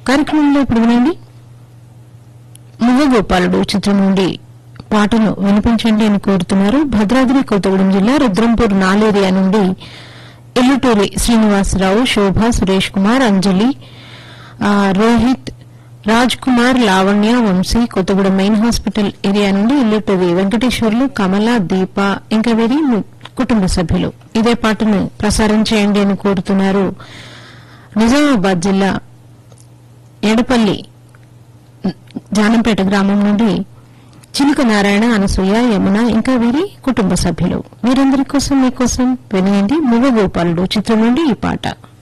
కార్యక్రమంలో ఇప్పుడు వినండి మువ్వగోపాలుడు చిత్రం నుండి పాటను వినిపించండి అని కోరుతున్నారు భద్రాద్రి కొత్తగూడెం జిల్లా రుద్రంపూర్ నాలేరియా నుండి ఎల్లుటూరి శ్రీనివాసరావు శోభ సురేష్ కుమార్ అంజలి ఆ, Rohit Raj Kumar Lavanya Vamsi Kothagudem main hospital area నుండి ఇల్లుటూరి వెంకటేశ్వర్లు కమల దీప ఇంకా వీరి ము- కుటుంబ సభ్యులు ఇదే పాటను ప్రసారం చేయండి అని కోరుతున్నారు నిజామాబాద్ జిల్లా ఎడపల్లి జానంపేట గ్రామం నుండి చిలుక నారాయణ అనసూయ యమున ఇంకా వీరి కుటుంబ సభ్యులు వీరందరి కోసం మీకోసం వినియండి ముగగోపాలుడు చిత్రం నుండి ఈ పాట